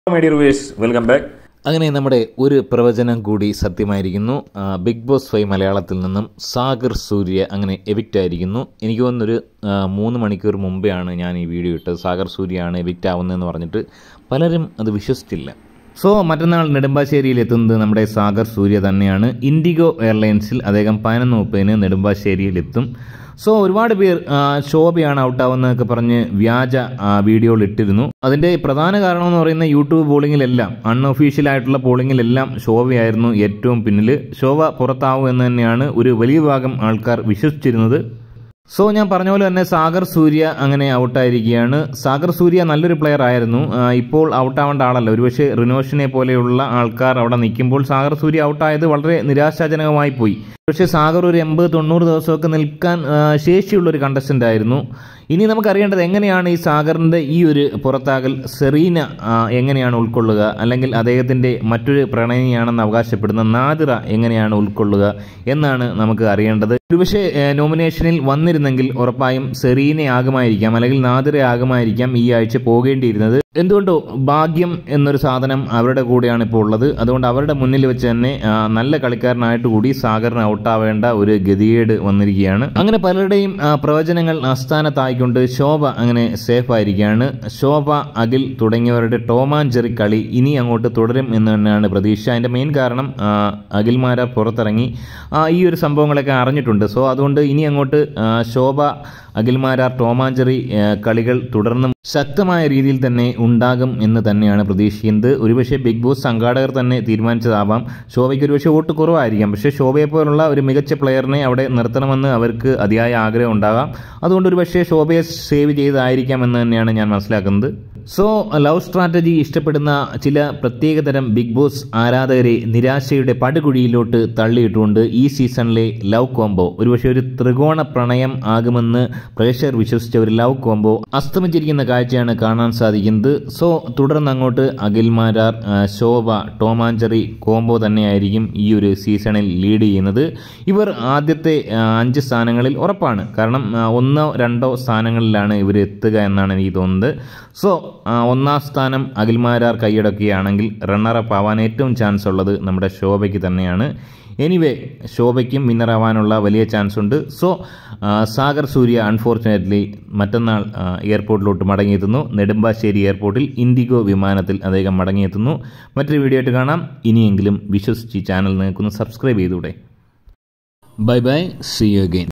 my dear viewers welcome back അങ്ങനെ നമ്മുടെ ഒരു പ്രവചനം കൂടി സത്യമായിരിക്കുന്നു ആ, ബിഗ് ബോസ് ഫൈവ് മലയാളത്തിൽ നിന്നും സാഗർ സൂര്യ അങ്ങനെ എവിക്റ്റ് ആയിരിക്കുന്നു എനിക്ക് തോന്നുന്നൊരു ആ, മൂന്ന് മണിക്കൂർ മുമ്പെയാണ് ഞാൻ ഈ വീഡിയോ ഇട്ടത് സാഗർ സൂര്യയാണ് എവിക്റ്റ് ആവുന്നതെന്ന് പറഞ്ഞിട്ട് പലരും അത് വിശ്വസിച്ചില്ല സോ മറ്റന്നാൾ നെടുമ്പാശ്ശേരിയിൽ എത്തുന്നത് നമ്മുടെ സാഗർ സൂര്യ തന്നെയാണ് ഇൻഡിഗോ എയർലൈൻസിൽ അദ്ദേഹം പതിനൊന്ന് മുപ്പതിന് നെടുമ്പാശ്ശേരിയിൽ എത്തും സോ ഒരുപാട് പേർ ആ, ശോഭയാണ് ഔട്ടാവുന്നതൊക്കെ പറഞ്ഞ് വ്യാജ ആ, വീഡിയോകൾ ഇട്ടിരുന്നു അതിന്റെ പ്രധാന കാരണം എന്ന് പറയുന്ന യൂട്യൂബ് പോളിങ്ങിലെല്ലാം അൺഒഫീഷ്യൽ ആയിട്ടുള്ള പോളിങ്ങിലെല്ലാം ശോഭയായിരുന്നു ഏറ്റവും പിന്നിൽ ശോഭ പുറത്താവും എന്ന് തന്നെയാണ് ഒരു വലിയ ഭാഗം ആൾക്കാർ വിശ്വസിച്ചിരുന്നത് സോ ഞാൻ പറഞ്ഞ പോലെ തന്നെ സാഗർ സൂര്യ അങ്ങനെ ഔട്ടായിരിക്കുകയാണ് സാഗർ സൂര്യ നല്ലൊരു പ്ലെയർ ആയിരുന്നു ആ, ഇപ്പോൾ ഔട്ടാവേണ്ട ആളല്ല ഒരുപക്ഷെ റിനോഷിനെ പോലെയുള്ള ആൾക്കാർ അവിടെ നിൽക്കുമ്പോൾ സാഗർ സൂര്യ ഔട്ടായത് വളരെ നിരാശാജനകമായി പോയി പക്ഷേ സാഗർ ഒരു എൺപത് തൊണ്ണൂറ് ദിവസമൊക്കെ നിൽക്കാൻ ആ, ശേഷിയുള്ള ഒരു കണ്ടസ്റ്റന്റ് ആയിരുന്നു ഇനി നമുക്കറിയേണ്ടത് എങ്ങനെയാണ് ഈ സാഗറിന്റെ ഈ ഒരു പുറത്താകൽ സെറീന ആ, എങ്ങനെയാണ് ഉൾക്കൊള്ളുക അല്ലെങ്കിൽ അദ്ദേഹത്തിന്റെ മറ്റൊരു പ്രണയിനിയാണെന്ന് അവകാശപ്പെടുന്ന നാദിറ എങ്ങനെയാണ് ഉൾക്കൊള്ളുക എന്നാണ് നമുക്ക് അറിയേണ്ടത് ഒരുപക്ഷെ ഏഹ്, നോമിനേഷനിൽ വന്നിരുന്നെങ്കിൽ ഉറപ്പായും സെറീനെ ആകുമായിരിക്കാം അല്ലെങ്കിൽ നാദിറെ ആകുമായിരിക്കാം ഈ ആഴ്ച പോകേണ്ടിയിരുന്നത് എന്തുകൊണ്ടോ ഭാഗ്യം എന്നൊരു സാധനം അവരുടെ കൂടെയാണ് ഇപ്പോൾ ഉള്ളത് അതുകൊണ്ട് അവരുടെ മുന്നിൽ വെച്ച് തന്നെ ആ, നല്ല കളിക്കാരനായിട്ട് കൂടി സാഗറിന് ഔട്ടാവേണ്ട ഒരു ഗതികേട് വന്നിരിക്കുകയാണ് അങ്ങനെ പലരുടെയും ആ, പ്രവചനങ്ങൾ ആസ്ഥാനത്തായിക്കൊണ്ട് ശോഭ അങ്ങനെ സേഫ് ആയിരിക്കുകയാണ് ശോഭ അഖിൽ തുടങ്ങിയവരുടെ ടോമാഞ്ചെറി കളി ഇനി അങ്ങോട്ട് തുടരും എന്ന് തന്നെയാണ് പ്രതീക്ഷ അതിന്റെ മെയിൻ കാരണം ആ, അഖിൽമാര പുറത്തിറങ്ങി ആ, ഈ ഒരു സംഭവങ്ങളൊക്കെ അറിഞ്ഞിട്ടുണ്ട് സോ അതുകൊണ്ട് ഇനി അങ്ങോട്ട് ആ, ശോഭ അഖിൽമാരാർ ടോമാഞ്ചെറി ആ, കളികൾ തുടർന്നും ശക്തമായ രീതിയിൽ തന്നെ ഉണ്ടാകും എന്ന് തന്നെയാണ് പ്രതീക്ഷിക്കുന്നത് ഒരുപക്ഷെ ബിഗ് ബോസ് സംഘാടകർ തന്നെ തീരുമാനിച്ചതാവാം ശോഭയ്ക്ക് ഒരുപക്ഷെ വോട്ട് കുറവായിരിക്കാം പക്ഷേ ശോഭയെ പോലുള്ള ഒരു മികച്ച പ്ലെയറിനെ അവിടെ നിർത്തണമെന്ന് അവർക്ക് അതിയായ ആഗ്രഹം ഉണ്ടാകാം അതുകൊണ്ട് ഒരുപക്ഷെ ശോഭയെ സേവ് ചെയ്തായിരിക്കാം എന്ന് തന്നെയാണ് ഞാൻ മനസ്സിലാക്കുന്നത് സോ ലവ് സ്ട്രാറ്റജി ഇഷ്ടപ്പെടുന്ന ചില പ്രത്യേകതരം ബിഗ് ബോസ് ആരാധകരെ നിരാശയുടെ പടുകുഴിയിലോട്ട് തള്ളിയിട്ടുകൊണ്ട് ഈ സീസണിലെ ലവ് കോംബോ ഒരുപക്ഷെ ഒരു ത്രികോണ പ്രണയം ആകുമെന്ന് പ്രേക്ഷകർ വിശ്വസിച്ച ഒരു ലവ് കോംബോ അസ്തമിച്ചിരിക്കുന്ന കാഴ്ചയാണ് കാണാൻ സാധിക്കുന്നത് സോ തുടർന്ന് അങ്ങോട്ട് അഖിൽമാരാർ ആ, ശോഭ ടോമാഞ്ചറി കോംബോ തന്നെയായിരിക്കും ഈ ഒരു സീസണിൽ ലീഡ് ചെയ്യുന്നത് ഇവർ ആദ്യത്തെ ആ, അഞ്ച് സ്ഥാനങ്ങളിൽ ഉറപ്പാണ് കാരണം ആ, ഒന്നോ രണ്ടോ സ്ഥാനങ്ങളിലാണ് ഇവർ എത്തുക എന്നാണ് എനിക്ക് തോന്നുന്നത് സോ ആ, ഒന്നാം സ്ഥാനം അഖിൽമാരാർ കൈയടക്കുകയാണെങ്കിൽ റണ്ണറപ്പ് ആവാൻ ഏറ്റവും ചാൻസ് ഉള്ളത് നമ്മുടെ ശോഭയ്ക്ക് തന്നെയാണ് എനിവേ ശോഭയ്ക്കും വിന്നറാവാനുള്ള വലിയ ചാൻസ് ഉണ്ട് സോ ആ, സാഗർ സൂര്യ അൺഫോർച്ചുനേറ്റ്ലി മറ്റന്നാൾ ആ, എയർപോർട്ടിലോട്ട് മടങ്ങിയെത്തുന്നു നെടുമ്പാശ്ശേരി എയർപോർട്ടിൽ ഇൻഡിഗോ വിമാനത്തിൽ അദ്ദേഹം മടങ്ങിയെത്തുന്നു മറ്റൊരു വീഡിയോ ആയിട്ട് കാണാം ഇനിയെങ്കിലും വിശ്വസിച്ച് ഈ ചാനൽ നിങ്ങൾക്കൊന്ന് സബ്സ്ക്രൈബ് ചെയ്തൂടെ bye bye see you again